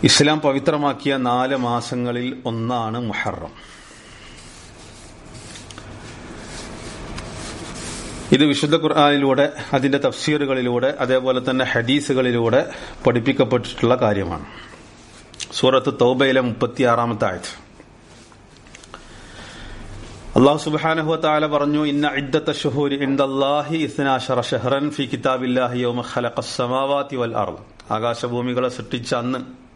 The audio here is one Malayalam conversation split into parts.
ഇസ്ലാം പവിത്രമാക്കിയ നാല് മാസങ്ങളിൽ ഒന്നാണ് മുഹറം ഇത് വിശുദ്ധ ഖുർആാനിലൂടെ അതിന്റെ തഫ്സീറുകളിലൂടെ അതേപോലെ തന്നെ ഹദീസുകളിലൂടെ പഠിപ്പിക്കപ്പെട്ടിട്ടുള്ള കാര്യമാണ് സൂറത്ത് തൗബയിലെ മുപ്പത്തിയാറാമത്തെ ആയത് അള്ളാഹു സുബ്ഹാനഹു തആല പറഞ്ഞു ഇന്ന ഇദ്ദത്ത ശുഹൂരി ഇൻദല്ലാഹി ഇസ്നാശറ ഷഹ്റൻ ഫി കിതാബില്ലാഹി യൗമ ഖലഖസ് സമാവാതി വൽ അർദ് ആകാശഭൂമികളെ സൃഷ്ടിച്ച അന്ന്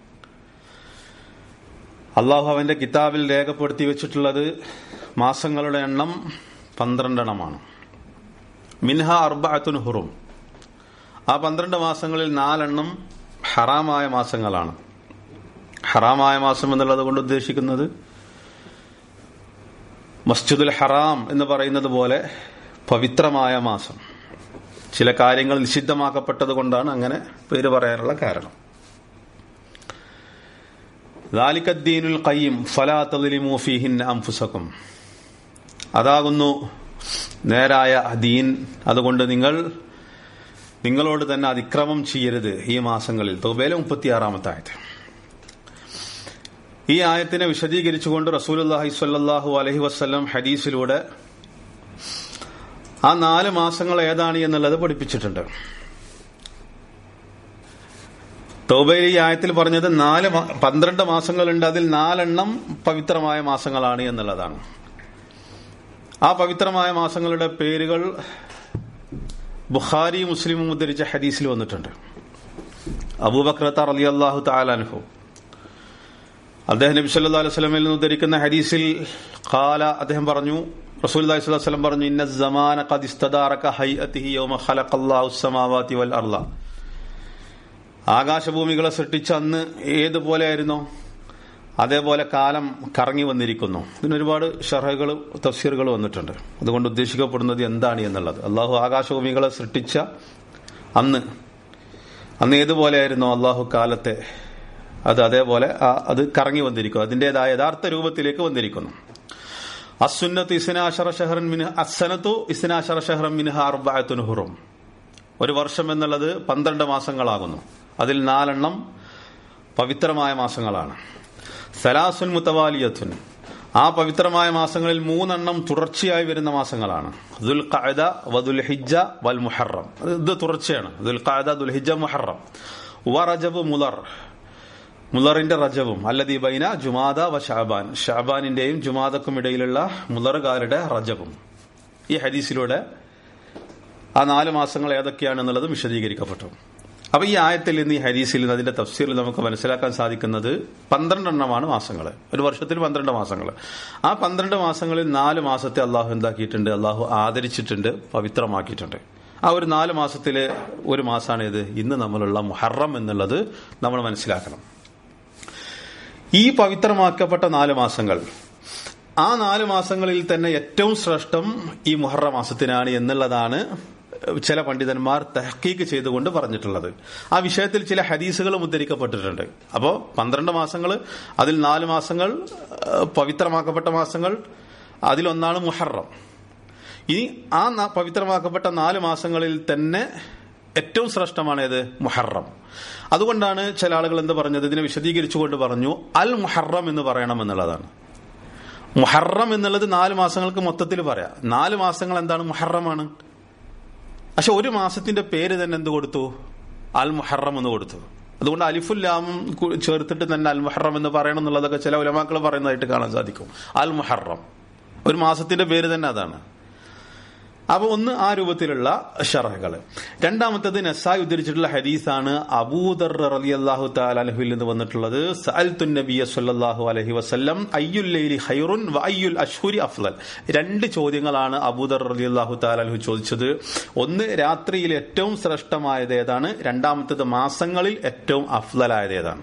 അള്ളാഹു അവന്റെ കിതാബിൽ രേഖപ്പെടുത്തി വെച്ചിട്ടുള്ളത് മാസങ്ങളുടെ എണ്ണം പന്ത്രണ്ടെണ്ണമാണ് മിൻഹ അർബഅത്തുൻ ഹുറും ആ പന്ത്രണ്ട് മാസങ്ങളിൽ നാലെണ്ണം ഹറാമായ മാസങ്ങളാണ് ഹറാമായ മാസം എന്നുള്ളത് കൊണ്ട് ഉദ്ദേശിക്കുന്നത് മസ്ജിദുൽ ഹറാം എന്ന് പറയുന്നത് പോലെ പവിത്രമായ മാസം ചില കാര്യങ്ങൾ നിഷിദ്ധമാക്കപ്പെട്ടത് കൊണ്ടാണ് അങ്ങനെ പേര് പറയാനുള്ള കാരണം ദാലിക്കദ്ദീനുൽ ഖയ്യിം ഫലാ തദ്ലിമു ഫീഹിന്ന അൻഫുസക്കും അതാകുന്നു നേരായ ദീൻ അതുകൊണ്ട് നിങ്ങൾ നിങ്ങളോട് തന്നെ അതിക്രമം ചെയ്യരുത് ഈ മാസങ്ങളിൽ തൊബേല മുപ്പത്തിയാറാമത്തെ ആയത് ഈ ആയത്തിനെ വിശദീകരിച്ചുകൊണ്ട് റസൂലുല്ലാഹി സ്വല്ലല്ലാഹു അലഹി വസ്ലം ഹദീസിലൂടെ ആ നാല് മാസങ്ങൾ ഏതാണ് എന്നുള്ളത് പഠിപ്പിച്ചിട്ടുണ്ട് തോബയിൽ ഈ ആയത്തിൽ പറഞ്ഞത് നാല് പന്ത്രണ്ട് മാസങ്ങളുണ്ട് അതിൽ നാലെണ്ണം പവിത്രമായ മാസങ്ങളാണ് എന്നുള്ളതാണ് ആ പവിത്രമായ മാസങ്ങളുടെ പേരുകൾ ബുഖാരി മുസ്ലിമും ഉദ്ധരിച്ച ഹദീസിൽ വന്നിട്ടുണ്ട് അബൂബക്രത്ത അലി അള്ളാഹു താലാൻഹു അദ്ദേഹം നബി സല്ലല്ലാഹു അലൈഹി വസല്ലമയിൽ നിന്ന് ഉദ്ധരിക്കുന്ന ഹദീസിൽ ഖാല അദ്ദേഹം പറഞ്ഞു റസൂലുള്ളാഹി സ്വല്ലല്ലാഹു അലൈഹി വസല്ലം പറഞ്ഞു ഇന്ന സമാന ഖദ് ഇസ്തദാറക ഹൈഅതിഹി യൗമ ഖലഖല്ലാഹു സ്സമാവാതി വൽ അർള ആകാശഭൂമികളെ സൃഷ്ടിച്ച അന്ന് ഏതുപോലെയായിരുന്നോ അതേപോലെ കാലം കറങ്ങി വന്നിരിക്കുന്നു ഇതിനൊരുപാട് ഷർഹകൾ തഫ്സീറുകൾ വന്നിട്ടുണ്ട് അതുകൊണ്ട് ഉദ്ദേശിക്കപ്പെടുന്നത് എന്താണ് എന്നുള്ളത് അള്ളാഹു ആകാശഭൂമികളെ സൃഷ്ടിച്ച അന്ന് അന്ന് ഏതുപോലെയായിരുന്നോ അള്ളാഹു കാലത്തെ അത് അതേപോലെ അത് കറങ്ങി വന്നിരിക്കുന്നു അതിന്റേതായ യഥാർത്ഥ രൂപത്തിലേക്ക് വന്നിരിക്കുന്നു അസുന്നത്ത് ഇസ്നാശറ ഷഹറൻ മിന് അസനത്തു ഇസ്നാശറ ഷഹറൻ മിൻഹ അർബഅത്തുൻ ഹുറും ഒരു വർഷം എന്നുള്ളത് പന്ത്രണ്ട് മാസങ്ങളാകുന്നു അതിൽ നാലെണ്ണം പവിത്രമായ മാസങ്ങളാണ് സലാസുൻ മുത്തവാലിയത്തുൻ ആ പവിത്രമായ മാസങ്ങളിൽ മൂന്നെണ്ണം തുടർച്ചയായി വരുന്ന മാസങ്ങളാണ് ദുൽ ഖഅദ വദുൽ ഹിജ്ജ വൽ മുഹറം ഇത് തുടർച്ചയാണ് ദുൽ ഖഅദ ദുൽ ഹിജ്ജ മുഹറം വ റജബ് മുലർ മുലറിന്റെ റജവും അല്ലദീ ബൈന ജുമാദ വ ഷാബാൻ ഷാബാനിന്റെയും ജുമാദക്കും ഇടയിലുള്ള മുലറുകാരുടെ റജവും ഈ ഹദീസിലൂടെ ആ നാല് മാസങ്ങൾ ഏതൊക്കെയാണെന്നുള്ളത് വിശദീകരിക്കപ്പെട്ടു അപ്പൊ ഈ ആയത്തിൽ നിന്ന് ഈ ഹരീസിൽ നിന്ന് അതിന്റെ തഫ്സീറിൽ നമുക്ക് മനസ്സിലാക്കാൻ സാധിക്കുന്നത് പന്ത്രണ്ടെണ്ണമാണ് മാസങ്ങൾ ഒരു വർഷത്തിൽ പന്ത്രണ്ട് മാസങ്ങൾ ആ പന്ത്രണ്ട് മാസങ്ങളിൽ നാല് മാസത്തെ അള്ളാഹു എന്താക്കിയിട്ടുണ്ട് അള്ളാഹു ആദരിച്ചിട്ടുണ്ട് പവിത്രമാക്കിയിട്ടുണ്ട് ആ ഒരു നാല് മാസത്തിലെ ഒരു മാസമാണ് ഇത് ഇന്ന് നമ്മളുള്ള മുഹറം എന്നുള്ളത് നമ്മൾ മനസ്സിലാക്കണം ഈ പവിത്രമാക്കപ്പെട്ട നാല് മാസങ്ങൾ ആ നാല് മാസങ്ങളിൽ തന്നെ ഏറ്റവും ശ്രേഷ്ഠം ഈ മുഹറ മാസത്തിനാണ് എന്നുള്ളതാണ് ചില പണ്ഡിതന്മാർ തഹക്കീക്ക് ചെയ്തുകൊണ്ട് പറഞ്ഞിട്ടുള്ളത് ആ വിഷയത്തിൽ ചില ഹദീസുകളും ഉദ്ധരിക്കപ്പെട്ടിട്ടുണ്ട് അപ്പോൾ പന്ത്രണ്ട് മാസങ്ങൾ അതിൽ നാല് മാസങ്ങൾ പവിത്രമാക്കപ്പെട്ട മാസങ്ങൾ അതിലൊന്നാണ് മുഹറം ഇനി ആ പവിത്രമാക്കപ്പെട്ട നാല് മാസങ്ങളിൽ തന്നെ ഏറ്റവും ശ്രേഷ്ഠമാണ് ഏത് മുഹറം അതുകൊണ്ടാണ് ചില ആളുകൾ എന്ത് പറഞ്ഞത് ഇതിനെ വിശദീകരിച്ചുകൊണ്ട് പറഞ്ഞു അൽ മുഹറം എന്ന് പറയണം എന്നുള്ളതാണ് മുഹറം എന്നുള്ളത് നാല് മാസങ്ങൾക്ക് മൊത്തത്തിൽ പറയാം നാല് മാസങ്ങൾ എന്താണ് മുഹറമാണ് പക്ഷെ ഒരു മാസത്തിന്റെ പേര് തന്നെ എന്ത് കൊടുത്തു അൽ മുഹറം എന്ന് കൊടുത്തു അതുകൊണ്ട് അലിഫുല്ലാമും ചേർത്തിട്ട് തന്നെ അൽ മുഹറം എന്ന് പറയണം എന്നുള്ളതൊക്കെ ചില ഉലമാക്കൾ പറയുന്നതായിട്ട് കാണാൻ സാധിക്കും അൽ മുഹറം ഒരു മാസത്തിന്റെ പേര് തന്നെ അതാണ് അപ്പൊ ഒന്ന് ആ രൂപത്തിലുള്ള ഷറഹകൾ രണ്ടാമത്തത് നസായി ഉദ്ധരിച്ചിട്ടുള്ള ഹദീസാണ് അബൂദർ അലി അള്ളാഹു താലഹുവിൽ നിന്ന് വന്നിട്ടുള്ളത് സഅൽത്തുൻ നബിയ സല്ലല്ലാഹു അലൈഹി വസല്ലം അയ്യുൽ ലൈലി ഖൈറുൻ വ അയ്യുൽ അഷ്ഹുരി അഫ്ളൽ രണ്ട് ചോദ്യങ്ങളാണ് അബൂദർ അലി അള്ളാഹു താലഹു ചോദിച്ചത് ഒന്ന് രാത്രിയിൽ ഏറ്റവും ശ്രേഷ്ഠമായത് ഏതാണ് രണ്ടാമത്തത് മാസങ്ങളിൽ ഏറ്റവും അഫ്ലലായത് ഏതാണ്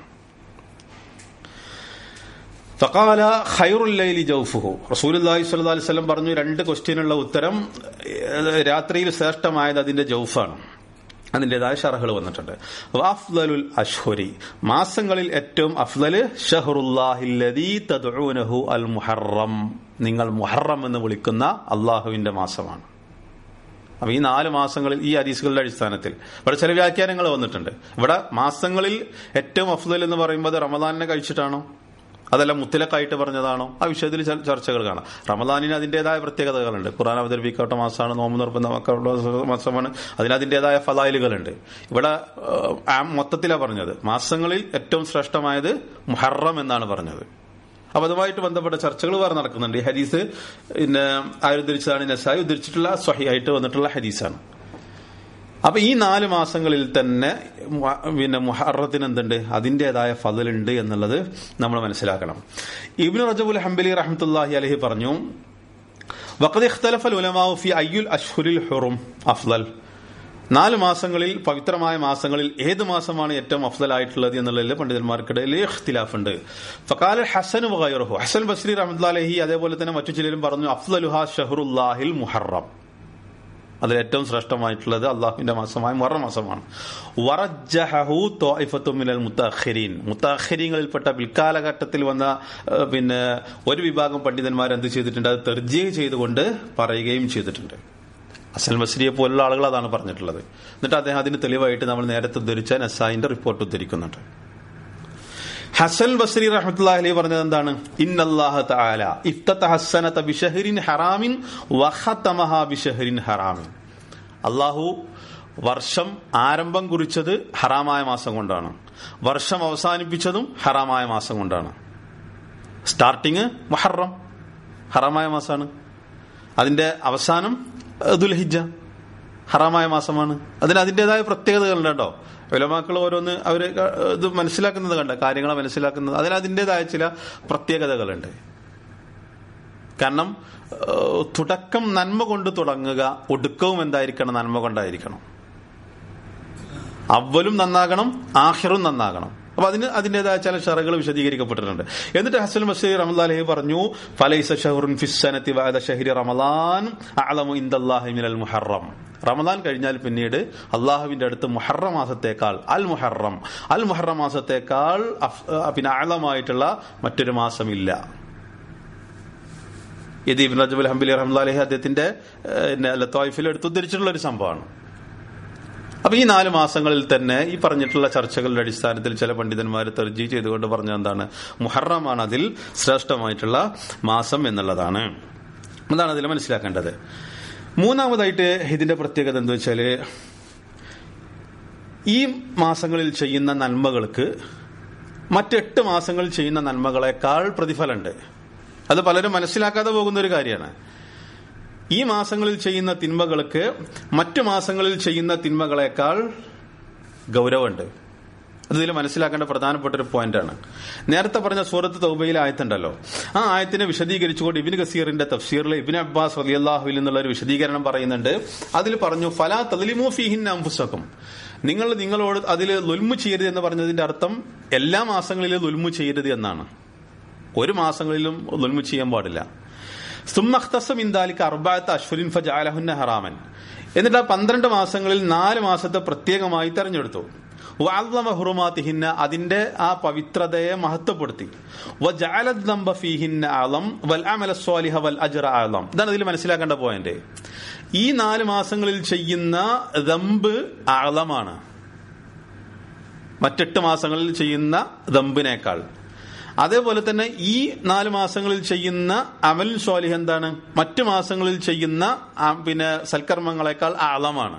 ഫക്കാല ഖൈറുല്ലൈലി ജൗഫുഹു റസൂലുല്ലാഹി സ്വല്ലല്ലാഹി അലൈഹി വസല്ലം പറഞ്ഞു രണ്ട് ക്വസ്റ്റ്യനുള്ള ഉത്തരം രാത്രിയിൽ ശ്രേഷ്ഠമായത് അതിന്റെ ജൗഫാണ് അതിൻ്റെതായ ഷറഹുകൾ വന്നിട്ടുണ്ട് അഫ്ലലുൽ അഷ്ഹുരി മാസങ്ങളിൽ ഏറ്റവും അഫ്ലല് ഷഹറുല്ലാഹില്ലദീ തദ്ഊനഹു അൽ മുഹറം നിങ്ങൾ മുഹറം എന്ന് വിളിക്കുന്ന അള്ളാഹുവിന്റെ മാസമാണ് അപ്പൊ ഈ നാല് മാസങ്ങളിൽ ഈ ഹദീസുകളുടെ അടിസ്ഥാനത്തിൽ ഇവിടെ ചില വ്യാഖ്യാനങ്ങൾ വന്നിട്ടുണ്ട് ഇവിടെ മാസങ്ങളിൽ ഏറ്റവും അഫ്ദൽ എന്ന് പറയുമ്പോൾ റമദാനിനെ കഴിച്ചിട്ടാണോ അതല്ല മുത്തലക്കായിട്ട് പറഞ്ഞതാണോ ആ വിഷയത്തിൽ ചർ- ചർച്ചകൾ കാണാം റമദാനിന് അതിന്റേതായ പ്രത്യേകതകളുണ്ട് ഖുറാൻ അവതരിപ്പിക്കാത്ത മാസമാണ് നോമ്പ് നിർബന്ധമാക്കാനുള്ള മാസമാണ് അതിന് അതിന്റേതായ ഫലായിലുകളുണ്ട് ഇവിടെ ഏഹ്, ആ മൊത്തത്തിലാണ് പറഞ്ഞത് മാസങ്ങളിൽ ഏറ്റവും ശ്രേഷ്ഠമായത് മുഹറം എന്നാണ് പറഞ്ഞത് അപ്പൊ അതുമായിട്ട് ബന്ധപ്പെട്ട ചർച്ചകൾ വേറെ നടക്കുന്നുണ്ട് ഈ ഹദീസ് പിന്നെ ആരുദ്ധരിച്ചതാണ് നസായി ഉദ്ധരിച്ചിട്ടുള്ള സ്വഹിയായിട്ട് വന്നിട്ടുള്ള ഹദീസാണ് അപ്പൊ ഈ നാല് മാസങ്ങളിൽ തന്നെ മു- പിന്നെ മുഹറത്തിന് എന്തുണ്ട് അതിന്റേതായ ഫതലുണ്ട് എന്നുള്ളത് നമ്മൾ മനസ്സിലാക്കണം ഇബ്നു റജബുൽ ഹംബലി റഹ്മത്തുല്ലാഹി അലഹി പറഞ്ഞു വഖദ് ഇഖ്തലഫൽ ഉലമാഉ ഫി അയ്യുൽ അഷ്ഹുരിൽ ഹുറും അഫ്ളൽ നാല് മാസങ്ങളിൽ പവിത്രമായ മാസങ്ങളിൽ ഏത് മാസമാണ് ഏറ്റവും അഫ്ദലായിട്ടുള്ളത് എന്നുള്ളതിൽ പണ്ഡിതന്മാർക്കിടയിൽ ഇഖ്തിലാഫുണ്ട് ഫക്കാല ഹസൻ വഗൈറുഹു ഹസൻ ബസ്രി റഹ്മത്തുല്ലാഹി അതേപോലെ തന്നെ മറ്റു ചിലരും പറഞ്ഞു അഫ്ദലുഹ ഷഹറുല്ലാഹിൽ മുഹറം അതിൽ ഏറ്റവും ശ്രേഷ്ഠമായിട്ടുള്ളത് അള്ളാഹുവിന്റെ മാസമായ മുറ മാസമാണ് വറജ്ജഹു ത്വാഇഫത്തു മിനൽ മുത്തഖിരീൻ മുത്തഖിരീങ്ങളിൽപ്പെട്ട പിൽക്കാലഘട്ടത്തിൽ വന്ന ഏഹ്, പിന്നെ ഒരു വിഭാഗം പണ്ഡിതന്മാർ എന്ത് ചെയ്തിട്ടുണ്ട് അത് തെർജീഹ് ചെയ്തുകൊണ്ട് പറയുകയും ചെയ്തിട്ടുണ്ട് അസൽ ബസ്രിയെ പോലുള്ള ആളുകൾ അതാണ് പറഞ്ഞിട്ടുള്ളത് എന്നിട്ട് അദ്ദേഹം അതിന് തെളിവായിട്ട് നമ്മൾ നേരത്തെ ഉദ്ധരിച്ച നസായിന്റെ റിപ്പോർട്ട് ഉദ്ധരിക്കുന്നുണ്ട് ഹസൻ ബസ്രി റഹ്മത്തുള്ളാഹി അലൈഹി പറഞ്ഞത് എന്താണ് ഇന്നല്ലാഹ തആല ഇഫ്തതഹ ഹസ്സനത ബിശഹരിൻ ഹറാമിൻ വഖതമഹ ബിശഹരിൻ ഹറാമിൻ അല്ലാഹു വർഷം ആരംഭം കുറിച്ചത് ഹറാമായ മാസം കൊണ്ടാണ് വർഷം അവസാനിപ്പിച്ചതും ഹറാമായ മാസം കൊണ്ടാണ് സ്റ്റാർട്ടിങ് മുഹറം ഹറാമായ മാസമാണ് അതിന്റെ അവസാനം ഏഹ്, ദുൽഹിജ്ജ ഹറാമായ മാസമാണ് അതിന് അതിൻ്റെതായ പ്രത്യേകതകളുണ്ട് കേട്ടോ വിലമാക്കൾ ഓരോന്ന് അവര് ക- ഇത് മനസ്സിലാക്കുന്നത് കണ്ട കാര്യങ്ങളെ മനസ്സിലാക്കുന്നത് അതിന് അതിൻ്റെതായ ചില പ്രത്യേകതകളുണ്ട് കാരണം ഏഹ്, തുടക്കം നന്മ കൊണ്ട് തുടങ്ങുക ഒടുക്കവും എന്തായിരിക്കണം നന്മ കൊണ്ടായിരിക്കണം അവലും നന്നാകണം ആഹിറും നന്നാകണം അപ്പൊ അതിന് അതിന്റേതായ ചില ഷറകൾ വിശദീകരിക്കപ്പെട്ടിട്ടുണ്ട് എന്നിട്ട് ഹസൻ ബഷീർ റമദാലഹി പറഞ്ഞു ഫലൈസ ഷഹറുൻ ഫിസ്സനത്തി വാദ ഷഹരി റമദാൻ അലമു ഇന്ദല്ലാഹി മിനൽ മുഹറം റമദാൻ കഴിഞ്ഞാൽ പിന്നീട് അള്ളാഹുവിന്റെ അടുത്ത് മുഹറ മാസത്തേക്കാൾ അൽ മുഹറം അൽ മുഹറ മാസത്തേക്കാൾ അഫ്- ആ, പിന്നെ ആഴമായിട്ടുള്ള മറ്റൊരു മാസമില്ല ഇത് ഇബിൻ റജബുൽ ഹംബലി റഹ്മദാലഹി അദ്ദേഹത്തിന്റെ തോയിഫിൽ എടുത്തുദ്ധരിച്ചിട്ടുള്ള ഒരു സംഭവമാണ് അപ്പൊ ഈ നാല് മാസങ്ങളിൽ തന്നെ ഈ പറഞ്ഞിട്ടുള്ള ചർച്ചകളുടെ അടിസ്ഥാനത്തിൽ ചില പണ്ഡിതന്മാർ തെർജി ചെയ്തുകൊണ്ട് പറഞ്ഞ എന്താണ് മുഹറമാണ് അതിൽ ശ്രേഷ്ഠമായിട്ടുള്ള മാസം എന്നുള്ളതാണ് അതാണ് അതിൽ മനസ്സിലാക്കേണ്ടത് മൂന്നാമതായിട്ട് ഇതിന്റെ പ്രത്യേകത എന്താ വെച്ചാല് ഈ മാസങ്ങളിൽ ചെയ്യുന്ന നന്മകൾക്ക് മറ്റെട്ട് മാസങ്ങളിൽ ചെയ്യുന്ന നന്മകളെക്കാൾ പ്രതിഫലമുണ്ട് അത് പലരും മനസ്സിലാക്കാതെ പോകുന്ന ഒരു കാര്യമാണ് ഈ മാസങ്ങളിൽ ചെയ്യുന്ന തിന്മകൾക്ക് മറ്റു മാസങ്ങളിൽ ചെയ്യുന്ന തിന്മകളെക്കാൾ ഗൗരവമുണ്ട് അത് ഇതിൽ മനസ്സിലാക്കേണ്ട പ്രധാനപ്പെട്ട ഒരു പോയിന്റാണ് നേരത്തെ പറഞ്ഞ സൂറത്ത് തൗബയിലെ ആയത്തുണ്ടല്ലോ ആ ആയത്തിനെ വിശദീകരിച്ചുകൊണ്ട് ഇബിൻ ഗസീറിന്റെ തഫ്സീറിൽ ഇബിൻ അബ്ബാസ് റലിയല്ലാഹുവിൽ നിന്നുള്ള ഒരു വിശദീകരണം പറയുന്നുണ്ട് അതിൽ പറഞ്ഞു ഫലാ തദ്ലിമു ഫീഹിൻ അംഫുസക്കും നിങ്ങൾ നിങ്ങളോട് അതിൽ ലുൽമു ചെയ്യരുത് എന്ന് പറഞ്ഞതിന്റെ അർത്ഥം എല്ലാ മാസങ്ങളിലും ലുൽമു ചെയ്യരുത് എന്നാണ് ഒരു മാസങ്ങളിലും ലുൽമു ചെയ്യാൻ പാടില്ല സുമ്മഖ്തസം ഇന്ദാലിക്ക് അർബാത്ത് അശ്വരിൻ ഫജാലഹുന്ന ഹറാമൻ എന്നിട്ട് ആ പന്ത്രണ്ട് മാസങ്ങളിൽ നാല് മാസത്തെ പ്രത്യേകമായി തെരഞ്ഞെടുത്തു വാൽമ ഹുറുമാത്തിഹിന്ന അതിന്റെ ആ പവിത്രതയെ മഹത്വപ്പെടുത്തി വജഅലദ് ദംബ ഫീഹിന്ന ആലം വൽ അമല സ്വാലിഹ വൽ അജ്റ ആലം ഇതാണ് ഇതിൽ മനസ്സിലാക്കേണ്ട പോയിന്റ് ഈ നാല് മാസങ്ങളിൽ ചെയ്യുന്ന ദമ്പ് ആളമാണ് മറ്റെട്ട് മാസങ്ങളിൽ ചെയ്യുന്ന ദമ്പിനേക്കാൾ അതേപോലെ തന്നെ ഈ നാല് മാസങ്ങളിൽ ചെയ്യുന്ന അമൽ സ്വാലിഹ് എന്താണ് മറ്റു മാസങ്ങളിൽ ചെയ്യുന്ന ആ, പിന്നെ സൽക്കർമ്മങ്ങളെക്കാൾ ആളമാണ്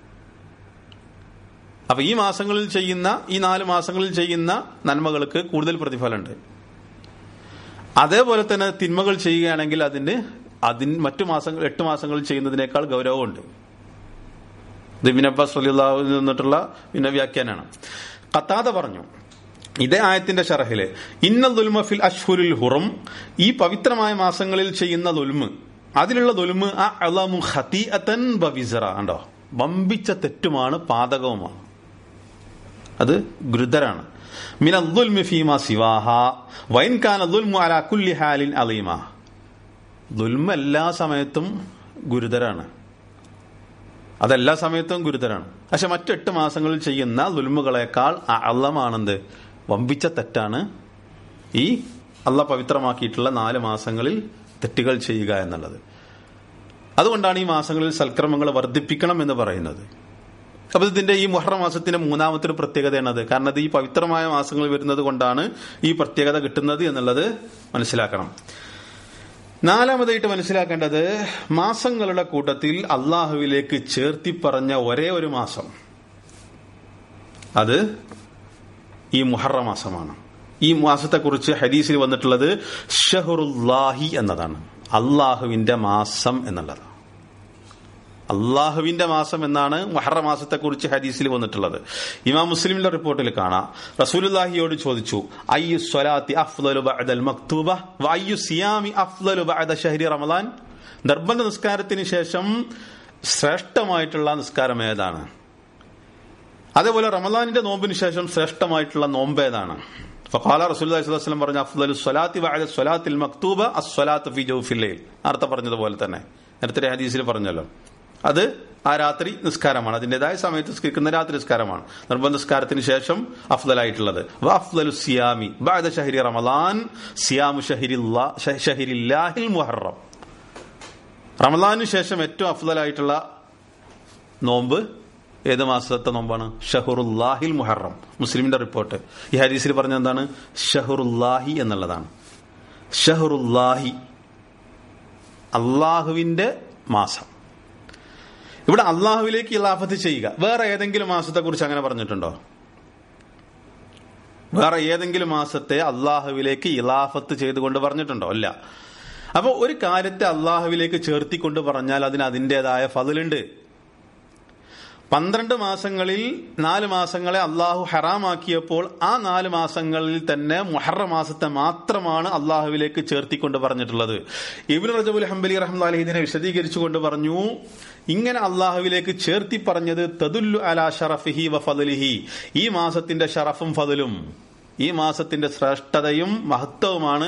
അപ്പൊ ഈ മാസങ്ങളിൽ ചെയ്യുന്ന ഈ നാല് മാസങ്ങളിൽ ചെയ്യുന്ന നന്മകൾക്ക് കൂടുതൽ പ്രതിഫലമുണ്ട് അതേപോലെ തന്നെ തിന്മകൾ ചെയ്യുകയാണെങ്കിൽ അതിന് അതിന് മറ്റു മാസങ്ങൾ എട്ട് മാസങ്ങളിൽ ചെയ്യുന്നതിനേക്കാൾ ഗൗരവമുണ്ട് ഇത് ഇബിൻ അബ്ബാസ് റളിയല്ലാഹു നിന്നിട്ടുള്ള പിന്നെ വ്യാഖ്യാനാണ് കത്താത പറഞ്ഞു ഇതേ ആയത്തിന്റെ ഷറഹില് ഇന്ന ദുൽമ ഫിൽ അഷ്ഹുരുൽ ഹുറം ഈ പവിത്രമായ മാസങ്ങളിൽ ചെയ്യുന്ന ദുൽമ് അതിലുള്ള ദുൽമ് ആ അലമു ഖതീഅതൻ ബവിസറ ഉണ്ടോ വമ്പിച്ച തെറ്റുമാണ് പാതകവുമാണ് അത് ഗുരുതരാണ് മിന ദുൽമി ഫീമ സിവാഹ വൈൻ കാന ദുൽമു അലാ കുല്ലി ഹാലിൻ അലീമ ദുൽമ എല്ലാ സമയത്തും ഗുരുതരാണ് അതെല്ലാ സമയത്തും ഗുരുതരാണ് പക്ഷെ മറ്റെട്ട് മാസങ്ങളിൽ ചെയ്യുന്ന ദുൽമുകളെക്കാൾ അള്ളമാണെന്ത് വമ്പിച്ച തെറ്റാണ് ഈ അള്ള പവിത്രമാക്കിയിട്ടുള്ള നാല് മാസങ്ങളിൽ തെറ്റുകൾ ചെയ്യുക എന്നുള്ളത് അതുകൊണ്ടാണ് ഈ മാസങ്ങളിൽ സൽക്രമങ്ങൾ വർദ്ധിപ്പിക്കണം എന്ന് പറയുന്നത് അപ്പൊ ഇതിന്റെ ഈ മുഹറം മാസത്തിന്റെ മൂന്നാമത്തെ ഒരു പ്രത്യേകതയാണത് കാരണം അത് ഈ പവിത്രമായ മാസങ്ങൾ വരുന്നത് കൊണ്ടാണ് ഈ പ്രത്യേകത കിട്ടുന്നത് എന്നുള്ളത് മനസ്സിലാക്കണം നാലാമതായിട്ട് മനസ്സിലാക്കേണ്ടത് മാസങ്ങളുടെ കൂട്ടത്തിൽ അള്ളാഹുവിലേക്ക് ചേർത്തി പറഞ്ഞ ഒരേ ഒരു മാസം അത് ഈ മുഹറ മാസമാണ് ഈ മാസത്തെക്കുറിച്ച് ഹദീസിൽ വന്നിട്ടുള്ളത് ഷഹറുല്ലാഹി എന്നതാണ് അള്ളാഹുവിന്റെ മാസം എന്നുള്ളത് അള്ളാഹുവിന്റെ മാസം എന്നാണ് മഹറ മാസത്തെക്കുറിച്ച് ഹദീസിൽ വന്നിട്ടുള്ളത് ഇമാം മുസ്ലിമിന്റെ റിപ്പോർട്ടിൽ കാണാം റസൂലുല്ലാഹിയോട് ചോദിച്ചു അയ്യു സ്വലാത്തി അഫ്ലലു ബഅദൽ മക്തൂബ വയ്യു സിയാമി അഫ്ലലു ബഅദ ഷഹരി റമദാൻ നിർബന്ധ നിസ്കാരത്തിന് ശേഷം ശ്രേഷ്ഠമായിട്ടുള്ള നിസ്കാരം ഏതാണ് അതേപോലെ റമദാനിന്റെ നോമ്പിന് ശേഷം ശ്രേഷ്ഠമായിട്ടുള്ള നോമ്പ് ഏതാണ് ഫഖാല റസൂലുള്ളാഹി സ്വല്ലല്ലാഹു അലൈഹി വസല്ലം പറഞ്ഞ അഫ്ദലു സ്വലാത്തി ബഅദ സ്വലാത്തിൽ മക്തൂബ അസ്വലാത്തു ഫി ജൗഫിൽ ലൈൽ നേരത്തെ പറഞ്ഞതുപോലെ തന്നെ നേരത്തെ ഹദീസിൽ പറഞ്ഞല്ലോ അത് ആ രാത്രി നിസ്കാരമാണ് അതിന്റേതായ സമയത്ത് നിസ്കരിക്കുന്ന രാത്രി നിസ്കാരമാണ് നിർബന്ധ നിസ്കാരത്തിന് ശേഷം അഫ്ദലായിട്ടുള്ളത് വഅഫ്ദലു സിയാമി ബഅദ ഷഹരി റമദാൻ സിയാമു ഷഹരില്ലാ ഷഹരില്ലാഹിൽ മുഹറം റമദാനു ശേഷം ഏറ്റവും അഫ്ദലായിട്ടുള്ള നോമ്പ് ഏത് മാസത്തെ നോമ്പാണ് ഷഹറുല്ലാഹിൽ മുഹറം മുസ്ലിമിന്റെ റിപ്പോർട്ട് ഈ ഹദീസിൽ പറഞ്ഞ എന്താണ് ഷഹറുല്ലാഹി എന്നുള്ളതാണ് ഷഹറുല്ലാഹി അള്ളാഹുവിന്റെ മാസം ഇവിടെ അള്ളാഹുവിലേക്ക് ഇലാഫത്ത് ചെയ്യുക വേറെ ഏതെങ്കിലും മാസത്തെ കുറിച്ച് അങ്ങനെ പറഞ്ഞിട്ടുണ്ടോ വേറെ ഏതെങ്കിലും മാസത്തെ അള്ളാഹുവിലേക്ക് ഇലാഫത്ത് ചെയ്തുകൊണ്ട് പറഞ്ഞിട്ടുണ്ടോ അല്ല അപ്പൊ ഒരു കാര്യത്തെ അള്ളാഹുവിലേക്ക് ചേർത്തിക്കൊണ്ട് പറഞ്ഞാൽ അതിന് അതിൻ്റെതായ ഫതിലുണ്ട് പന്ത്രണ്ട് മാസങ്ങളിൽ നാല് മാസങ്ങളെ അള്ളാഹു ഹറാമാക്കിയപ്പോൾ ആ നാല് മാസങ്ങളിൽ തന്നെ മുഹറ മാസത്തെ മാത്രമാണ് അള്ളാഹുവിലേക്ക് ചേർത്തിക്കൊണ്ട് പറഞ്ഞിട്ടുള്ളത് ഇബിൻ റജബുൽ ഹംബലി റഹ്മാലി ഇതിനെ വിശദീകരിച്ചുകൊണ്ട് പറഞ്ഞു ഇങ്ങനെ അള്ളാഹുവിലേക്ക് ചേർത്തി പറഞ്ഞത് തദുല്ലു അലാ ഷറഫിഹി വ ഫദലിഹി ഈ മാസത്തിന്റെ ഷറഫും ഫതലും ഈ മാസത്തിന്റെ ശ്രേഷ്ഠതയും മഹത്വവുമാണ്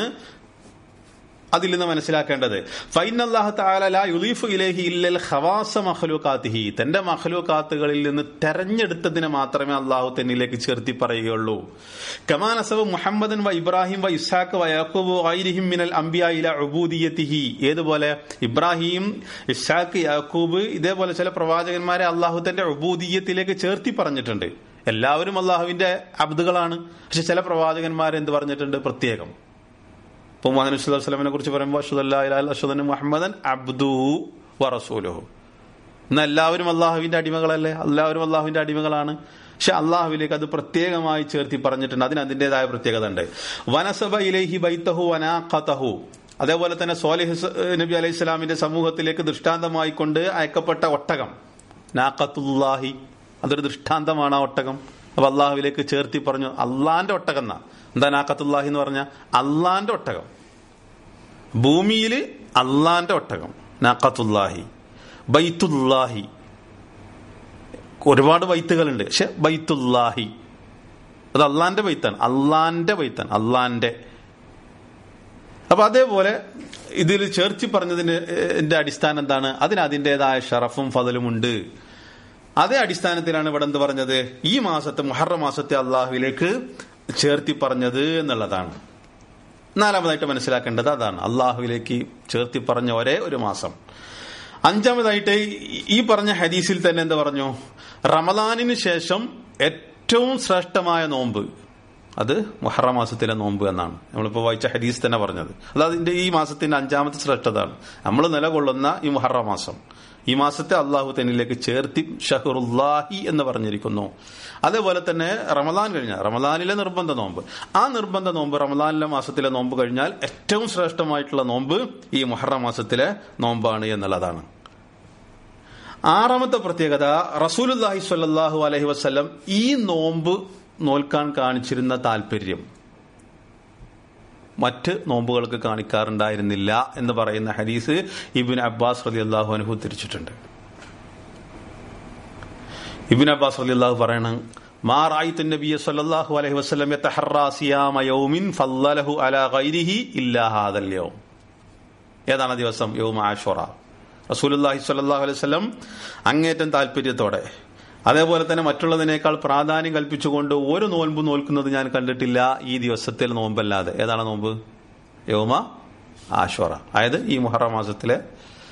അതിൽ നിന്ന് മനസ്സിലാക്കേണ്ടത് ഫൈനല്ലാഹു തആല ലാ യുളീഫു ഇലൈഹി ഇല്ലൽ ഖവാസ മഖ്ലൂഖാത്തിഹി തന്റെ മഖ്ലൂഖാത്തുകളിൽ നിന്ന് തെരഞ്ഞെടുത്തതിനെ മാത്രമേ അള്ളാഹു തന്നിലേക്ക് ചേർത്തി പറയുകയുള്ളൂ കമാനസബ് മുഹമ്മദൻ വ ഇബ്രാഹിം വ ഇസ്ഹാഖ് വ യാക്കൂബ് വൈരിഹിം മിനൽ അംബിയ ഇല ഉബൂദിയത്തിഹി ഏതുപോലെ ഇബ്രാഹിം ഇസ്ഹാഖ് യാക്കൂബ് ഇതേപോലെ ചില പ്രവാചകന്മാരെ അള്ളാഹു തന്റെ ഉബൂദിയത്തിലേക്ക് ചേർത്തി പറഞ്ഞിട്ടുണ്ട് എല്ലാവരും അള്ളാഹുവിന്റെ അബ്ദുകളാണ് പക്ഷെ ചില പ്രവാചകന്മാർ എന്ത് പറഞ്ഞിട്ടുണ്ട് പ്രത്യേകം ഇപ്പൊ മുഹമ്മദ് വസ്ലമിനെ കുറിച്ച് പറയുമ്പോൾ അഷുദൻ മുഹമ്മദൻ അബ്ദു വറസൂലുഹു ഇന്ന് എല്ലാവരും അള്ളാഹുവിന്റെ അടിമകളല്ലേ എല്ലാവരും അള്ളാഹുവിന്റെ അടിമകളാണ് പക്ഷെ അള്ളാഹുവിലേക്ക് അത് പ്രത്യേകമായി ചേർത്തി പറഞ്ഞിട്ടുണ്ട് അതിന് അതിന്റേതായ പ്രത്യേകത ഉണ്ട് വനസബ ഇലൈഹി ബൈത്തഹു വനാഖതഹു അതേപോലെ തന്നെ സോലിഹ് നബി അലൈഹി സ്വലാമിന്റെ സമൂഹത്തിലേക്ക് ദൃഷ്ടാന്തമായി കൊണ്ട് അയക്കപ്പെട്ട ഒട്ടകം നാഖത്തുല്ലാഹി അതൊരു ദൃഷ്ടാന്തമാണ് ആ ഒട്ടകം അപ്പൊ അള്ളാഹുവിലേക്ക് ചേർത്തി പറഞ്ഞു അള്ളാന്റെ ഒട്ടകം എന്നാ എന്താ നാക്കത്തുല്ലാഹി എന്ന് പറഞ്ഞ അള്ളാന്റെ ഒട്ടകം ഭൂമിയിൽ അള്ളാന്റെ ഒട്ടകം നാക്കത്തുല്ലാഹി ബൈത്തുല്ലാഹി ഒരുപാട് ബൈത്തുകളുണ്ട് പക്ഷെ ബൈത്തുല്ലാഹി അത് അള്ളാന്റെ ബൈത്താണ് അള്ളാന്റെ ബൈത്താണ് അള്ളാന്റെ അപ്പൊ അതേപോലെ ഇതിൽ ചേർത്തി പറഞ്ഞതിന്റെ അടിസ്ഥാനം എന്താണ് അതിന് അതിൻ്റെതായ ഷറഫും ഫതലും ഉണ്ട് അതേ അടിസ്ഥാനത്തിലാണ് ഇവിടെ എന്ത് പറഞ്ഞത് ഈ മാസത്തെ മുഹറ മാസത്തെ അള്ളാഹുവിലേക്ക് ചേർത്തി പറഞ്ഞത് എന്നുള്ളതാണ് നാലാമതായിട്ട് മനസ്സിലാക്കേണ്ടത് അതാണ് അള്ളാഹുവിലേക്ക് ചേർത്തി പറഞ്ഞ ഒരേ ഒരു മാസം അഞ്ചാമതായിട്ട് ഈ പറഞ്ഞ ഹദീസിൽ തന്നെ എന്താ പറഞ്ഞു റമദാനിന് ശേഷം ഏറ്റവും ശ്രേഷ്ഠമായ നോമ്പ് അത് മുഹറ മാസത്തിലെ നോമ്പ് എന്നാണ് നമ്മളിപ്പോൾ വായിച്ച ഹദീസ് തന്നെ പറഞ്ഞത് അത് അതിന്റെ ഈ മാസത്തിന്റെ അഞ്ചാമത്തെ ശ്രേഷ്ഠതാണ് നമ്മൾ നിലകൊള്ളുന്ന ഈ മുഹറ മാസം ഈ മാസത്തെ അള്ളാഹു തന്നിലേക്ക് ചേർത്തി ഷഹറുല്ലാഹി എന്ന് പറഞ്ഞിരിക്കുന്നു അതേപോലെ തന്നെ റമദാൻ കഴിഞ്ഞാൽ റമദാനിലെ നിർബന്ധ നോമ്പ് ആ നിർബന്ധ നോമ്പ് റമദാനിലെ മാസത്തിലെ നോമ്പ് കഴിഞ്ഞാൽ ഏറ്റവും ശ്രേഷ്ഠമായിട്ടുള്ള നോമ്പ് ഈ മുഹറ മാസത്തിലെ നോമ്പാണ് എന്നുള്ളതാണ് ആറാമത്തെ പ്രത്യേകത റസൂലുല്ലാഹി സ്വല്ലല്ലാഹു അലൈഹി വസ്ലം ഈ നോമ്പ് നോൽക്കാൻ കാണിച്ചിരുന്ന താല്പര്യം മറ്റ് നോമ്പുകൾക്ക് കാണിക്കാറുണ്ടായിരുന്നില്ല എന്ന് പറയുന്ന ഹദീസ് ഇബിൻ അബ്ബാസ് റലി അള്ളാഹു അനുഭവ തിരിച്ചിട്ടുണ്ട് ഇബിൻ അബ്ബാസ് റലി അള്ളാഹു പറയണം മാ റായിത്തു നബിയ സല്ലല്ലാഹു അലൈഹി വസല്ലം യതഹറ സിയാമ യൗമിൻ ഫല്ലലഹു അലാ ഗൈരിഹി ഇല്ലാ ഹാദൽ യൗം ഏതാണ് ദിവസം യൗമ ആഷുറ റസൂലുള്ളാഹി സ്വല്ലല്ലാഹു അലൈഹി വസല്ലം അങ്ങേറ്റം താല്പര്യത്തോടെ അതേപോലെ തന്നെ മറ്റുള്ളതിനേക്കാൾ പ്രാധാന്യം കൽപ്പിച്ചുകൊണ്ട് ഒരു നോൻപ് നോൽക്കുന്നത് ഞാൻ കണ്ടിട്ടില്ല ഈ ദിവസത്തിൽ നോമ്പല്ലാതെ ഏതാണ് നോമ്പ് യോമ ആശ്വറ അതായത് ഈ മുഹറ മാസത്തിലെ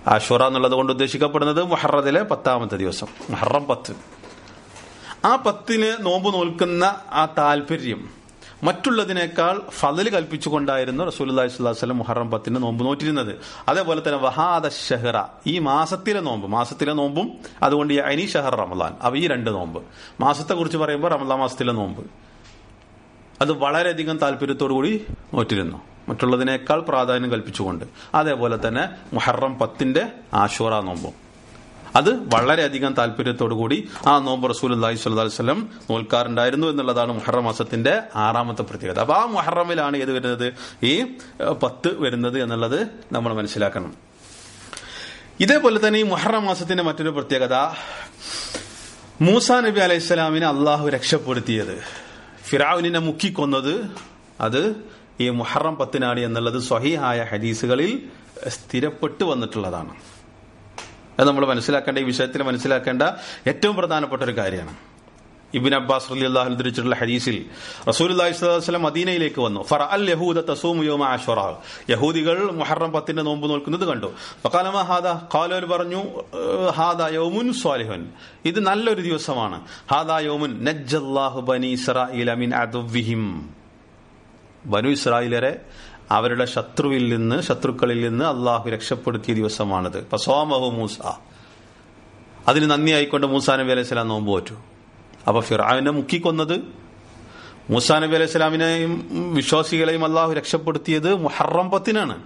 ആഷുറ എന്നുള്ളത് കൊണ്ട് ഉദ്ദേശിക്കപ്പെടുന്നത് മുഹറത്തിലെ പത്താമത്തെ ദിവസം മുഹറം പത്ത് ആ പത്തിന് നോമ്പ് നോൽക്കുന്ന ആ താല്പര്യം മറ്റുള്ളതിനേക്കാൾ ഫതൽ കൽപ്പിച്ചുകൊണ്ടായിരുന്നു റസൂലി സ്വലം മുഹറം പത്തിന് നോമ്പ് നോറ്റിരുന്നത് അതേപോലെ തന്നെ വഹാദ ഷഹറ ഈ മാസത്തിലെ നോമ്പ് മാസത്തിലെ നോമ്പും അതുകൊണ്ട് ഈ അനി ഷഹർ റമലാൻ അവ ഈ രണ്ട് നോമ്പ് മാസത്തെ കുറിച്ച് പറയുമ്പോൾ റമലാൻ മാസത്തിലെ നോമ്പ് അത് വളരെയധികം താല്പര്യത്തോടുകൂടി നോറ്റിരുന്നു മറ്റുള്ളതിനേക്കാൾ പ്രാധാന്യം കൽപ്പിച്ചുകൊണ്ട് അതേപോലെ തന്നെ മുഹറം പത്തിന്റെ ആശുറ നോമ്പും അത് വളരെയധികം താല്പര്യത്തോടുകൂടി ആ നോമ്പ് റസൂൽ അള്ളാഹി സ്വല്ലി വല്ലം നോൽക്കാറുണ്ടായിരുന്നു എന്നുള്ളതാണ് മുഹറം മാസത്തിന്റെ ആറാമത്തെ പ്രത്യേകത അപ്പൊ ആ മുഹറമിലാണ് ഏത് വരുന്നത് ഈ പത്ത് വരുന്നത് എന്നുള്ളത് നമ്മൾ മനസ്സിലാക്കണം ഇതേപോലെ തന്നെ ഈ മുഹറം മാസത്തിന്റെ മറ്റൊരു പ്രത്യേകത മൂസാ നബി അലൈഹി സ്വലാമിനെ അള്ളാഹു രക്ഷപ്പെടുത്തിയത് ഫിറാവിനെ മുക്കിക്കൊന്നത് അത് ഈ മുഹറം പത്തിനാണ് എന്നുള്ളത് സ്വഹീഹായ ഹദീസുകളിൽ സ്ഥിരപ്പെട്ടു വന്നിട്ടുള്ളതാണ് അത് നമ്മൾ മനസ്സിലാക്കേണ്ട ഈ വിഷയത്തിൽ മനസ്സിലാക്കേണ്ട ഏറ്റവും പ്രധാനപ്പെട്ട ഒരു കാര്യമാണ് ഇബിൻ അബ്ബാസ് റലി അള്ളാഹു ഉദ്ധരിച്ചിട്ടുള്ള ഹദീസിൽ റസൂൽ അള്ളാഹിസ്വലം മദീനയിലേക്ക് വന്നു ഫറ അൽ യഹൂദ തസൂമുയോമ ആഷറ യഹൂദികൾ മുഹറം പത്തിന്റെ നോമ്പ് നോക്കുന്നത് കണ്ടു ഫക്കാലമ ഹാദ കാലോൽ പറഞ്ഞു ഹാദ യൗമുൻ സ്വാലിഹൻ ഇത് നല്ലൊരു ദിവസമാണ് ഹാദ യൗമുൻ നജ്ജല്ലാഹു ബനി ഇസ്രായേൽ അമിൻ അദുവിഹിം ബനു ഇസ്രായേലരെ അവരുടെ ശത്രുവിൽ നിന്ന് ശത്രുക്കളിൽ നിന്ന് അള്ളാഹു രക്ഷപ്പെടുത്തിയ ദിവസമാണിത് പസോമഹു മൂസ അതിന് നന്ദിയായിക്കൊണ്ട് മൂസാ നബി അലൈഹി സ്വലാം നോമ്പ് പോറ്റു അപ്പൊ ഫിറാവിനെ മുക്കിക്കൊന്നത് മൂസാ നബി അലൈഹി സ്വലാമിനെയും വിശ്വാസികളെയും അള്ളാഹു രക്ഷപ്പെടുത്തിയത് മുഹറം പത്തിനാണ്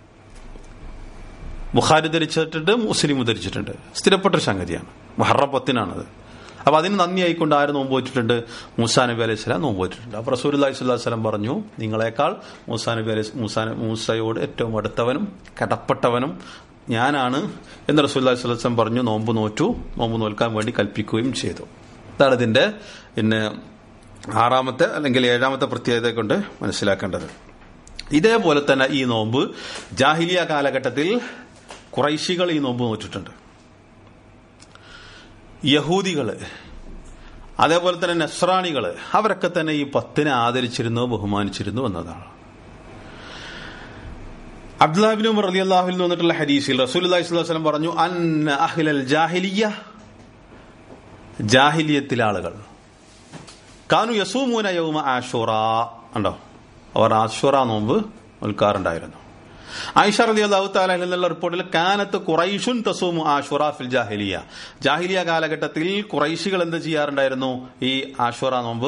ബുഖാരി ധരിച്ചിട്ടുണ്ട് മുസ്ലിം ധരിച്ചിട്ടുണ്ട് സ്ഥിരപ്പെട്ട ഒരു സംഗതിയാണ് മുഹറം പത്തിനാണത് അപ്പൊ അതിന് നന്ദിയായിക്കൊണ്ട് ആര് നോമ്പ് വെച്ചിട്ടുണ്ട് മൂസാ നബി അലൈഹി സ്വലാം നോമ്പ് വെച്ചിട്ടുണ്ട് അപ്പൊ റസൂൽ അലൈഹി സ്വലാം പറഞ്ഞു നിങ്ങളെക്കാൾ മൂസാ നബി അലൈഹി മൂസാ മൂസയോട് ഏറ്റവും അടുത്തവനും കടപ്പെട്ടവനും ഞാനാണ് എന്ന് റസൂൽ അലൈഹി സ്വലാം പറഞ്ഞു നോമ്പ് നോറ്റു നോമ്പ് നോൽക്കാൻ വേണ്ടി കൽപ്പിക്കുകയും ചെയ്തു ഇതാണ് ഇതിന്റെ പിന്നെ ആറാമത്തെ അല്ലെങ്കിൽ ഏഴാമത്തെ പ്രത്യേകത കൊണ്ട് മനസ്സിലാക്കേണ്ടത് ഇതേപോലെ തന്നെ ഈ നോമ്പ് ജാഹിലിയ കാലഘട്ടത്തിൽ കുറൈശികൾ ഈ നോമ്പ് നോറ്റിട്ടുണ്ട് യഹൂദികള് അതേപോലെ തന്നെ നസ്രാണികള് അവരൊക്കെ തന്നെ ഈ പത്തിനെ ആദരിച്ചിരുന്നു ബഹുമാനിച്ചിരുന്നു എന്നതാണ് അബ്ദുല്ലാഹിബിൻ ഉമർ അലി അള്ളാഹുവിൽ നിന്നിട്ടുള്ള ഹദീസിൽ റസൂൽ അലൈഹി സ്വലം പറഞ്ഞു അൻ അഹ്ലൽ ജാഹിലിയ ജാഹിലിയത്തിലെ ആളുകൾ കാനു യസൂമൂന യൗമ ആഷുറ ഉണ്ടോ അവർ ആഷുറ നോമ്പ് നിൽക്കാറുണ്ടായിരുന്നു ആയിഷ റലി അള്ളാഹു താല എന്നുള്ള റിപ്പോർട്ടിൽ കാനത്ത് കുറൈഷുൻ തസൂമു ആഷുറ ഫിൽ ജാഹിലിയ ജാഹിലിയ കാലഘട്ടത്തിൽ കുറൈശികൾ എന്ത് ചെയ്യാറുണ്ടായിരുന്നു ഈ ആഷുറ നോമ്പ്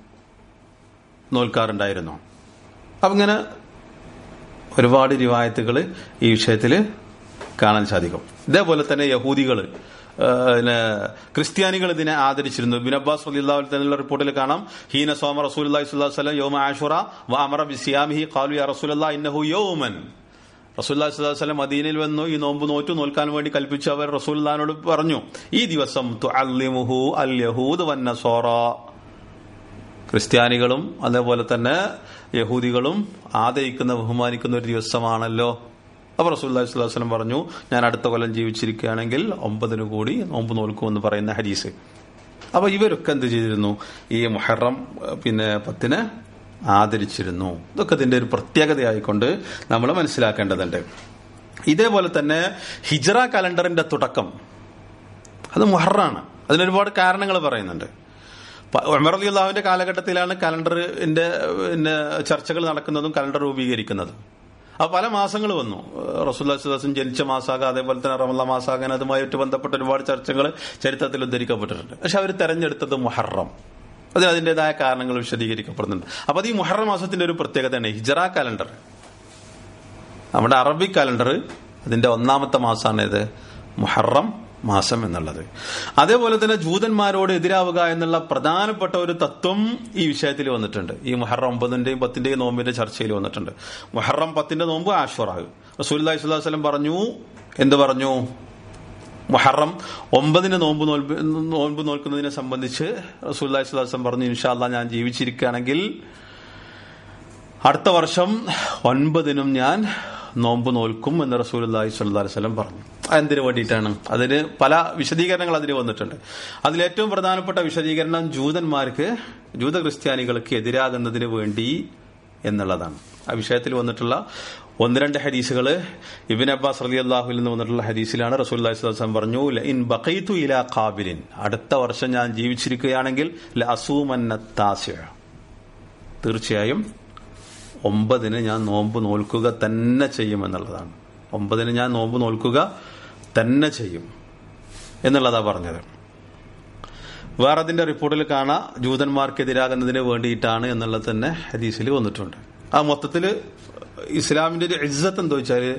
നോൽക്കാറുണ്ടായിരുന്നു അപ്പൊ ഇങ്ങനെ ഒരുപാട് റിവായത്തുകൾ ഈ വിഷയത്തിൽ കാണാൻ സാധിക്കും ഇതേപോലെ തന്നെ യഹൂദികള് പിന്നെ ക്രിസ്ത്യാനികൾ ഇതിനെ ആദരിച്ചിരുന്നു ബിൻ അബ്ബാസ് റളിയല്ലാഹു തആല റിപ്പോർട്ടിൽ കാണാം ഹീന സോമ റസൂലുള്ളാഹി സ്വല്ലല്ലാഹു അലൈഹി വസല്ലം യൗമ ആഷുറ വ അമറ ബിസിയാമിഹി ഖാലു യാ റസൂലല്ലാഹി ഇന്നഹു യൗമൻ റസൂലുള്ളാഹി സ്വല്ലല്ലാഹു അലൈഹി വസല്ലം മദീനയിൽ വന്നു ഈ നോമ്പ് നോറ്റു നോൽക്കാൻ വേണ്ടി കൽപ്പിച്ചു അവർ റസൂലുള്ളാഹിനോട് പറഞ്ഞു ഈ ദിവസം തുഅല്ലിമുഹു അൽ യഹൂദ് വൻ നസാറ ക്രിസ്ത്യാനികളും അതേപോലെ തന്നെ യഹൂദികളും ആദരിക്കുന്ന ബഹുമാനിക്കുന്ന ഒരു ദിവസമാണല്ലോ അപ്പൊ റസൂല്ലി സ്വലം പറഞ്ഞു ഞാൻ അടുത്ത കൊല്ലം ജീവിച്ചിരിക്കുകയാണെങ്കിൽ ഒമ്പതിനു കൂടി നോമ്പ് നോൽക്കുമെന്ന് പറയുന്ന ഹരീസ് അപ്പൊ ഇവരൊക്കെ എന്ത് ചെയ്തിരുന്നു ഈ മുഹറം പിന്നെ പത്തിന് ആദരിച്ചിരുന്നു ഇതൊക്കെ ഇതിന്റെ ഒരു പ്രത്യേകതയായിക്കൊണ്ട് നമ്മൾ മനസ്സിലാക്കേണ്ടതുണ്ട് ഇതേപോലെ തന്നെ ഹിജറ കലണ്ടറിന്റെ തുടക്കം അത് മുഹറാണ് അതിനൊരുപാട് കാരണങ്ങൾ പറയുന്നുണ്ട് ഉമർ അലി അള്ളാഹുവിന്റെ കാലഘട്ടത്തിലാണ് കലണ്ടറിന്റെ പിന്നെ ചർച്ചകൾ നടക്കുന്നതും കലണ്ടർ രൂപീകരിക്കുന്നതും അപ്പൊ പല മാസങ്ങൾ വന്നു റസൂല്ലാസുദാസും ജനിച്ച മാസാക അതേപോലെ തന്നെ റമല മാസാകാൻ അതുമായിട്ട് ബന്ധപ്പെട്ട ഒരുപാട് ചർച്ചകൾ ചരിത്രത്തിൽ ഉദ്ധരിക്കപ്പെട്ടിട്ടുണ്ട് പക്ഷെ അവർ തെരഞ്ഞെടുത്തത് മുഹറം അതിന് അതിന്റേതായ കാരണങ്ങൾ വിശദീകരിക്കപ്പെടുന്നുണ്ട് അപ്പൊ അത് ഈ മുഹറം മാസത്തിന്റെ ഒരു പ്രത്യേകതയാണ് ഹിജറ കലണ്ടർ നമ്മുടെ അറബിക് കലണ്ടർ അതിന്റെ ഒന്നാമത്തെ മാസമാണ് ഇത് മുഹറം മാസം എന്നുള്ളത് അതേപോലെ തന്നെ ജൂതന്മാരോട് എതിരാവുക എന്നുള്ള പ്രധാനപ്പെട്ട ഒരു തത്വം ഈ വിഷയത്തിൽ വന്നിട്ടുണ്ട് ഈ മുഹറം ഒമ്പതിന്റെയും പത്തിന്റെയും നോമ്പിന്റെ ചർച്ചയിൽ വന്നിട്ടുണ്ട് മുഹറം പത്തിന്റെ നോമ്പ് ആശ്വറാഹ് റസൂൽ സ്വലം പറഞ്ഞു എന്ത് പറഞ്ഞു മുഹറം ഒമ്പതിന് നോമ്പ് നോൽപ്പ് നോമ്പ് നോൽക്കുന്നതിനെ സംബന്ധിച്ച് റസൂൽ സ്വലാസ്ലം പറഞ്ഞു ഇൻഷാല്ല ഞാൻ ജീവിച്ചിരിക്കുകയാണെങ്കിൽ അടുത്ത വർഷം ഒൻപതിനും ഞാൻ നോമ്പ് നോൽക്കും എന്ന് റസൂൽ അള്ളാഹി സ്വല്ലാ വല്ലം പറഞ്ഞു എന്തിനു വേണ്ടിയിട്ടാണ് അതിന് പല വിശദീകരണങ്ങൾ അതിന് വന്നിട്ടുണ്ട് അതിലേറ്റവും പ്രധാനപ്പെട്ട വിശദീകരണം ജൂതന്മാർക്ക് ജൂത ക്രിസ്ത്യാനികൾക്ക് എതിരാകുന്നതിന് വേണ്ടി എന്നുള്ളതാണ് ആ വിഷയത്തിൽ വന്നിട്ടുള്ള ഒന്ന് രണ്ട് ഹദീസുകൾ ഇബിൻ അബ്ബാസ് റലി അള്ളാഹുവിൽ നിന്ന് വന്നിട്ടുള്ള ഹദീസിലാണ് റസൂൽ വസ്ലം പറഞ്ഞു ഇൻ ബഖൈത്തു ഇല കാബിലിൻ അടുത്ത വർഷം ഞാൻ ജീവിച്ചിരിക്കുകയാണെങ്കിൽ ലസൂമന്നത്താസ്യ തീർച്ചയായും ഒമ്പതിന് ഞാൻ നോമ്പ് നോൽക്കുക തന്നെ ചെയ്യുമെന്നുള്ളതാണ് ഒമ്പതിന് ഞാൻ നോമ്പ് നോൽക്കുക തന്നെ ചെയ്യും എന്നുള്ളതാ പറഞ്ഞത് വേറെ അതിന്റെ റിപ്പോർട്ടിൽ കാണാം ജൂതന്മാർക്കെതിരാകുന്നതിന് വേണ്ടിയിട്ടാണ് എന്നുള്ളത് തന്നെ ഹദീസിൽ വന്നിട്ടുണ്ട് ആ മൊത്തത്തിൽ ഇസ്ലാമിന്റെ ഒരു ഇജ്ജത്ത് എന്താ വെച്ചാല്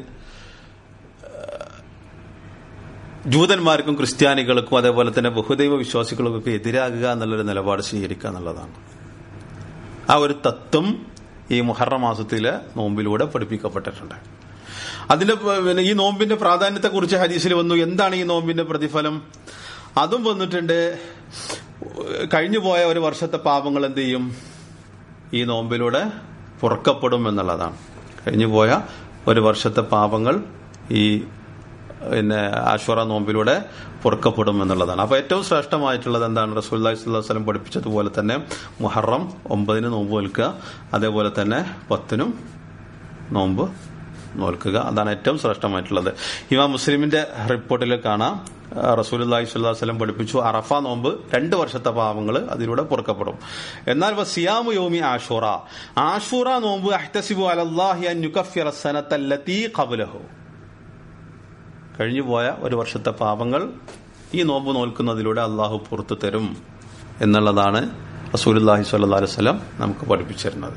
ജൂതന്മാർക്കും ക്രിസ്ത്യാനികൾക്കും അതേപോലെ തന്നെ ബഹുദൈവ വിശ്വാസികൾക്കൊക്കെ എതിരാകുക എന്നുള്ളൊരു നിലപാട് സ്വീകരിക്കുക എന്നുള്ളതാണ് ആ ഒരു തത്വം ഈ മുഹറ മാസത്തിലെ നോമ്പിലൂടെ പഠിപ്പിക്കപ്പെട്ടിട്ടുണ്ട് അതിന്റെ പിന്നെ ഈ നോമ്പിന്റെ പ്രാധാന്യത്തെ കുറിച്ച് ഹദീസിൽ വന്നു എന്താണ് ഈ നോമ്പിന്റെ പ്രതിഫലം അതും വന്നിട്ടുണ്ട് കഴിഞ്ഞു പോയ ഒരു വർഷത്തെ പാപങ്ങൾ എന്ത് ചെയ്യും ഈ നോമ്പിലൂടെ പുറക്കപ്പെടും എന്നുള്ളതാണ് കഴിഞ്ഞു പോയ ഒരു വർഷത്തെ പാപങ്ങൾ ഈ പിന്നെ ആശ്വറ നോമ്പിലൂടെ പൊറുക്കപ്പെടും എന്നുള്ളതാണ് അപ്പൊ ഏറ്റവും ശ്രേഷ്ഠമായിട്ടുള്ളത് എന്താണ് റസൂല്ലി സ്വലം പഠിപ്പിച്ചതുപോലെ തന്നെ മുഹറം ഒമ്പതിന് നോമ്പ് നിൽക്കുക അതേപോലെ തന്നെ പത്തിനും നോമ്പ് നോൽക്കുക അതാണ് ഏറ്റവും ശ്രേഷ്ഠമായിട്ടുള്ളത് ഇമാം മുസ്ലിമിന്റെ റിപ്പോർട്ടിൽ കാണാം റസൂലി സ്വല്ലം പഠിപ്പിച്ചു അറഫ നോമ്പ് രണ്ട് വർഷത്തെ പാവങ്ങൾ അതിലൂടെ പൊറുക്കപ്പെടും എന്നാൽ സിയാമു യോമി ആഷൂറ ആഷൂറ നോമ്പ് അഹ്തസിബു അലല്ലാഹി അൻ യുകഫിറ സനത്തല്ലത്തി ഖബ്ലഹു കഴിഞ്ഞുപോയ ഒരു വർഷത്തെ പാപങ്ങൾ ഈ നോമ്പ് നോൽക്കുന്നതിലൂടെ അള്ളാഹു പുറത്തു തരും എന്നുള്ളതാണ് റസൂലുല്ലാഹി സ്വല്ലാ അലൈവല്ലം നമുക്ക് പഠിപ്പിച്ചിരുന്നത്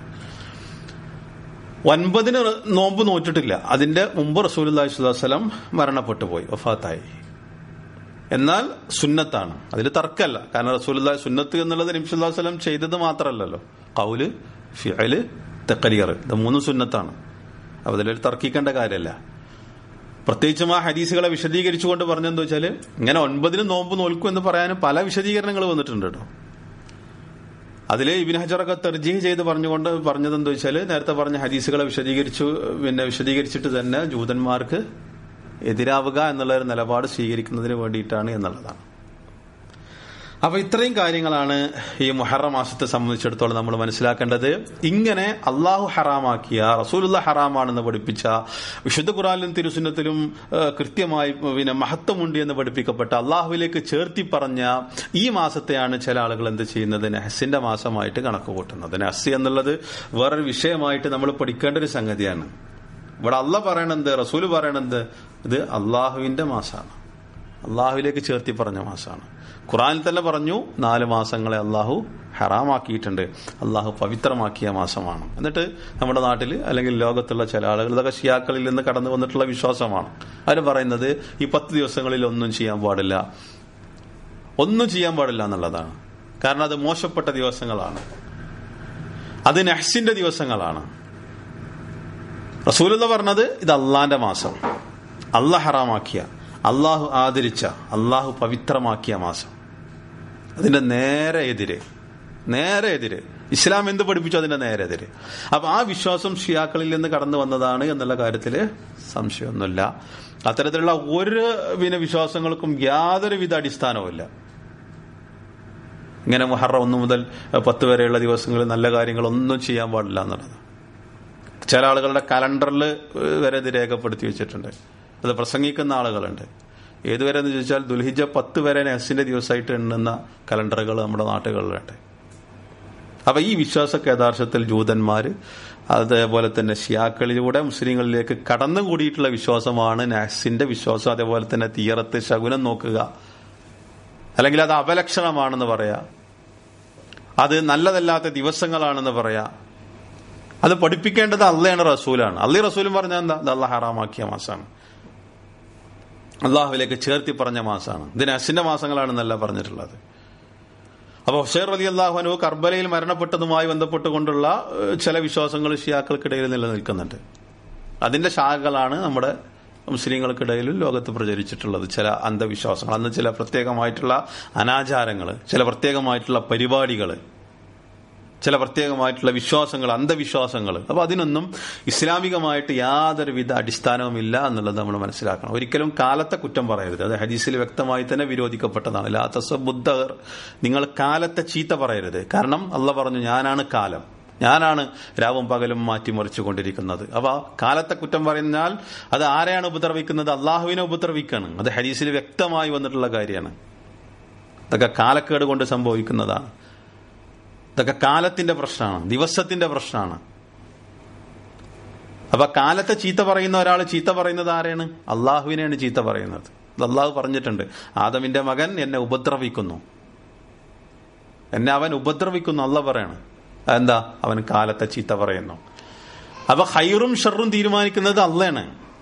ഒൻപതിന് നോമ്പ് നോറ്റിട്ടില്ല അതിന്റെ മുമ്പ് റസൂലുല്ലാഹി സ്വല്ലം മരണപ്പെട്ടു പോയി വഫാത്തായി എന്നാൽ സുന്നത്താണ് അതിൽ തർക്കമല്ല കാരണം റസൂലുല്ലാ സുന്നത്ത് എന്നുള്ളത് നബിസുല്ലാ വസ്ലം ചെയ്തത് മാത്രമല്ലല്ലോ കൗല് ഫിഅല് തെക്കരിയർ ഇത് മൂന്നും സുന്നത്താണ് അപ്പൊ അതിലൊരു തർക്കിക്കേണ്ട കാര്യമല്ല പ്രത്യേകിച്ചും ആ ഹദീസുകളെ വിശദീകരിച്ചുകൊണ്ട് പറഞ്ഞെന്താ വെച്ചാല് ഇങ്ങനെ ഒൻപതിന് നോമ്പ് നോൽക്കും എന്ന് പറയാനും പല വിശദീകരണങ്ങൾ വന്നിട്ടുണ്ട് കേട്ടോ അതിൽ ഇബിൻ ഹജറൊക്കെ തെർജീഹ് ചെയ്ത് പറഞ്ഞുകൊണ്ട് പറഞ്ഞത് എന്താ വെച്ചാൽ നേരത്തെ പറഞ്ഞ ഹദീസുകളെ വിശദീകരിച്ചു പിന്നെ വിശദീകരിച്ചിട്ട് തന്നെ ജൂതന്മാർക്ക് എതിരാവുക എന്നുള്ള ഒരു നിലപാട് സ്വീകരിക്കുന്നതിന് വേണ്ടിയിട്ടാണ് എന്നുള്ളതാണ് അപ്പൊ ഇത്രയും കാര്യങ്ങളാണ് ഈ മുഹറ മാസത്തെ സംബന്ധിച്ചിടത്തോളം നമ്മൾ മനസ്സിലാക്കേണ്ടത് ഇങ്ങനെ അള്ളാഹു ഹറാമാക്കിയ റസൂലുള്ള ഹറാമാണെന്ന് പഠിപ്പിച്ച വിശുദ്ധ ഖുറാനിലും തിരുസുന്നത്തിലും കൃത്യമായി പിന്നെ മഹത്വമുണ്ട് എന്ന് പഠിപ്പിക്കപ്പെട്ട അള്ളാഹുവിലേക്ക് ചേർത്തി പറഞ്ഞ ഈ മാസത്തെയാണ് ചില ആളുകൾ എന്ത് ചെയ്യുന്നത് നെഹസിന്റെ മാസമായിട്ട് കണക്ക് കൂട്ടുന്നത് നെഹസ് എന്നുള്ളത് വേറൊരു വിഷയമായിട്ട് നമ്മൾ പഠിക്കേണ്ട ഒരു സംഗതിയാണ് ഇവിടെ അല്ല പറയണത് റസൂല് പറയണത് ഇത് അള്ളാഹുവിന്റെ മാസമാണ് അള്ളാഹുവിലേക്ക് ചേർത്തി പറഞ്ഞ മാസമാണ് ഖുറാനിൽ തന്നെ പറഞ്ഞു നാല് മാസങ്ങളെ അള്ളാഹു ഹറാമാക്കിയിട്ടുണ്ട് അള്ളാഹു പവിത്രമാക്കിയ മാസമാണ് എന്നിട്ട് നമ്മുടെ നാട്ടിൽ അല്ലെങ്കിൽ ലോകത്തുള്ള ചില ആളുകൾ ഇതൊക്കെ ഷിയാക്കളിൽ നിന്ന് കടന്നു വന്നിട്ടുള്ള വിശ്വാസമാണ് അവർ പറയുന്നത് ഈ പത്ത് ദിവസങ്ങളിൽ ഒന്നും ചെയ്യാൻ പാടില്ല ഒന്നും ചെയ്യാൻ പാടില്ല എന്നുള്ളതാണ് കാരണം അത് മോശപ്പെട്ട ദിവസങ്ങളാണ് അത് നെഹ്സിന്റെ ദിവസങ്ങളാണ് റസൂലെന്ന് പറഞ്ഞത് ഇത് അള്ളാന്റെ മാസം അള്ളാഹ് ഹറാമാക്കിയ അള്ളാഹു ആദരിച്ച അള്ളാഹു പവിത്രമാക്കിയ മാസം അതിന്റെ നേരെ എതിര് നേരെ എതിര് ഇസ്ലാം എന്ത് പഠിപ്പിച്ചു അതിന്റെ നേരെ എതിര് അപ്പൊ ആ വിശ്വാസം ഷിയാക്കളിൽ നിന്ന് കടന്നു വന്നതാണ് എന്നുള്ള കാര്യത്തിൽ സംശയമൊന്നുമില്ല അത്തരത്തിലുള്ള ഒരു പിന്നെ വിശ്വാസങ്ങൾക്കും യാതൊരുവിധ അടിസ്ഥാനവുമില്ല ഇങ്ങനെ മുഹറ ഒന്ന് മുതൽ പത്ത് വരെയുള്ള ദിവസങ്ങളിൽ നല്ല കാര്യങ്ങളൊന്നും ചെയ്യാൻ പാടില്ല എന്നുള്ളത് ചില ആളുകളുടെ കലണ്ടറിൽ വരെ ഇത് രേഖപ്പെടുത്തി വെച്ചിട്ടുണ്ട് അത് പ്രസംഗിക്കുന്ന ആളുകളുണ്ട് ഏതുവരെ എന്ന് ചോദിച്ചാൽ ദുൽഹിജ പത്ത് വരെ നെഹസിന്റെ ദിവസമായിട്ട് എണ്ണുന്ന കലണ്ടറുകൾ നമ്മുടെ നാട്ടുകളിലുണ്ട് അപ്പൊ ഈ വിശ്വാസമൊക്കെ യഥാർത്ഥത്തിൽ ജൂതന്മാര് അതേപോലെ തന്നെ ഷിയാക്കളിലൂടെ മുസ്ലിങ്ങളിലേക്ക് കടന്നുകൂടിയിട്ടുള്ള വിശ്വാസമാണ് നെഹസിന്റെ വിശ്വാസം അതേപോലെ തന്നെ തീയറത്ത് ശകുനം നോക്കുക അല്ലെങ്കിൽ അത് അപലക്ഷണമാണെന്ന് പറയാ അത് നല്ലതല്ലാത്ത ദിവസങ്ങളാണെന്ന് പറയാ അത് പഠിപ്പിക്കേണ്ടത് അള്ളയാണ് റസൂലാണ് അള്ളി റസൂലും പറഞ്ഞാൽ എന്താ അത് അള്ളാഹ് ഹറാമാക്കിയ മാസമാണ് അള്ളാഹുവിലേക്ക് ചേർത്തി പറഞ്ഞ മാസമാണ് ഇതിന് അസിന്റെ മാസങ്ങളാണെന്നല്ല പറഞ്ഞിട്ടുള്ളത് അപ്പൊ ഹുസൈർ അലി അള്ളാഹുനു കർബലയിൽ മരണപ്പെട്ടതുമായി ബന്ധപ്പെട്ടുകൊണ്ടുള്ള ചില വിശ്വാസങ്ങൾ ഷിയാക്കൾക്കിടയിൽ നിലനിൽക്കുന്നുണ്ട് അതിന്റെ ശാഖകളാണ് നമ്മുടെ മുസ്ലിങ്ങൾക്കിടയിലും ലോകത്ത് പ്രചരിച്ചിട്ടുള്ളത് ചില അന്ധവിശ്വാസങ്ങൾ അന്ന് ചില പ്രത്യേകമായിട്ടുള്ള അനാചാരങ്ങൾ ചില പ്രത്യേകമായിട്ടുള്ള പരിപാടികൾ ചില പ്രത്യേകമായിട്ടുള്ള വിശ്വാസങ്ങൾ അന്ധവിശ്വാസങ്ങൾ അപ്പൊ അതിനൊന്നും ഇസ്ലാമികമായിട്ട് യാതൊരുവിധ അടിസ്ഥാനവുമില്ല എന്നുള്ളത് നമ്മൾ മനസ്സിലാക്കണം ഒരിക്കലും കാലത്തെ കുറ്റം പറയരുത് അത് ഹദീസിൽ വ്യക്തമായി തന്നെ വിരോധിക്കപ്പെട്ടതാണ് ലാ തസബുദ്ധർ നിങ്ങൾ കാലത്തെ ചീത്ത പറയരുത് കാരണം അല്ല പറഞ്ഞു ഞാനാണ് കാലം ഞാനാണ് രാവും പകലും മാറ്റിമറിച്ചു കൊണ്ടിരിക്കുന്നത് അപ്പൊ കാലത്തെ കുറ്റം പറഞ്ഞാൽ അത് ആരെയാണ് ഉപദ്രവിക്കുന്നത് അള്ളാഹുവിനെ ഉപദ്രവിക്കാണ് അത് ഹരീസിൽ വ്യക്തമായി വന്നിട്ടുള്ള കാര്യമാണ് ഇതൊക്കെ കാലക്കേട് കൊണ്ട് സംഭവിക്കുന്നതാണ് ഇതൊക്കെ കാലത്തിന്റെ പ്രശ്നമാണ് ദിവസത്തിന്റെ പ്രശ്നമാണ് അപ്പൊ കാലത്തെ ചീത്ത പറയുന്ന ഒരാൾ ചീത്ത പറയുന്നത് ആരെയാണ് അള്ളാഹുവിനെയാണ് ചീത്ത പറയുന്നത് ഇത് അള്ളാഹു പറഞ്ഞിട്ടുണ്ട് ആദമിന്റെ മകൻ എന്നെ ഉപദ്രവിക്കുന്നു എന്നെ അവൻ ഉപദ്രവിക്കുന്നു അല്ല പറയാണ് എന്താ അവൻ കാലത്തെ ചീത്ത പറയുന്നു അപ്പൊ ഹൈറും ഷെറും തീരുമാനിക്കുന്നത് അള്ളയാണ്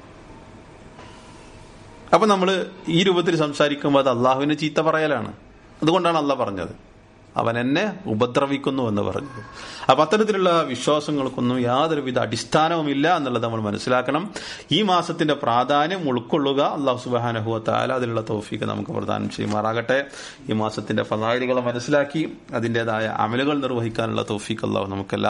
അപ്പൊ നമ്മൾ ഈ രൂപത്തിൽ സംസാരിക്കുമ്പോൾ അത് അള്ളാഹുവിന് ചീത്ത പറയലാണ് അതുകൊണ്ടാണ് അല്ല പറഞ്ഞത് അവൻ എന്നെ ഉപദ്രവിക്കുന്നു എന്ന് പറഞ്ഞത് അപ്പൊ അത്തരത്തിലുള്ള വിശ്വാസങ്ങൾക്കൊന്നും യാതൊരുവിധ അടിസ്ഥാനവുമില്ല എന്നുള്ളത് നമ്മൾ മനസ്സിലാക്കണം ഈ മാസത്തിന്റെ പ്രാധാന്യം ഉൾക്കൊള്ളുക അള്ളാഹു സുബാനഹുവത്താല അതിലുള്ള തോഫിക്ക് നമുക്ക് പ്രദാനം ചെയ്യുമാറാകട്ടെ ഈ മാസത്തിന്റെ ഫലായിലുകൾ മനസ്സിലാക്കി അതിൻ്റെതായ അമലുകൾ നിർവഹിക്കാനുള്ള തോഫിക്ക് അള്ളാഹു നമുക്കെല്ലാം